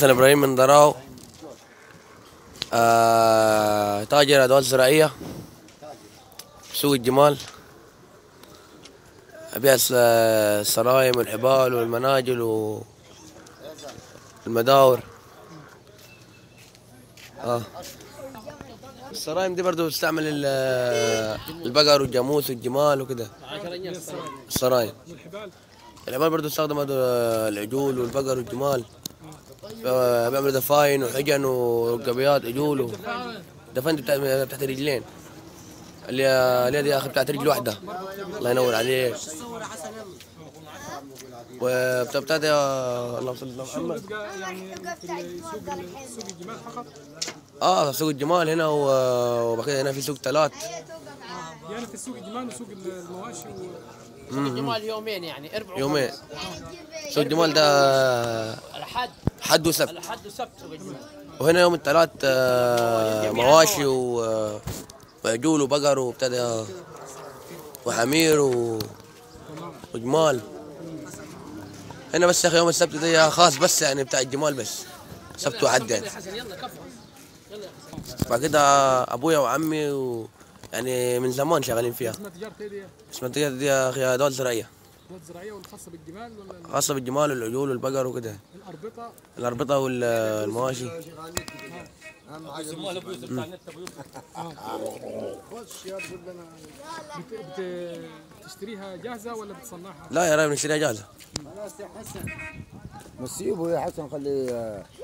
حسن ابراهيم من ضراو آه تاجر ادوات زراعيه سوق الجمال ابيع الس- السرايم والحبال والمناجل والمداور اه السرايم دي برضو تستعمل ال- البقر والجاموس والجمال وكده السرايم والحبال الحبال برضو تستخدم هذول العجول والبقر والجمال آه، بيعملوا دفاين وحجن ورقبيات عجول و... دفن دي بتاعت بتاعت رجلين اللي اللي دي اخي بتاعت رجل واحده الله ينور عليك وبتاع بتاعت يا اللهم صل على محمد يبقى يعني في سوق سوق الجمال فقط اه سوق الجمال هنا و- وبعد كده هنا في سوق تلات يعني في سوق الجمال وسوق المواشي و... الجمال يومين يعني اربع يومين سوق الجمال ده الحد حد وسبت الحد وسبت سوق الجمال وهنا يوم الثلاث آه، مواشي و- آه، وعجول وبقر وبتاع ده وحمير و... وجمال هنا بس يا اخي يوم السبت ده خاص بس يعني بتاع الجمال بس سبت وحد يعني حسن يلا كفو بعد كده ابويا وعمي و... يعني من زمان شغالين فيها اسمها تجارة ايه دي؟ اسمها دي دي يا اخي ادوات زراعيه ادوات زراعية والخاصة بالجمال ولا خاصه بالجمال والعجول والبقر وكده الأربطة الاربطه والمواشي بت... بت... تشتريها جاهزة ولا بتصنعها؟ لا يا راجل نشتريها جاهزه مسيبه يا حسن خلي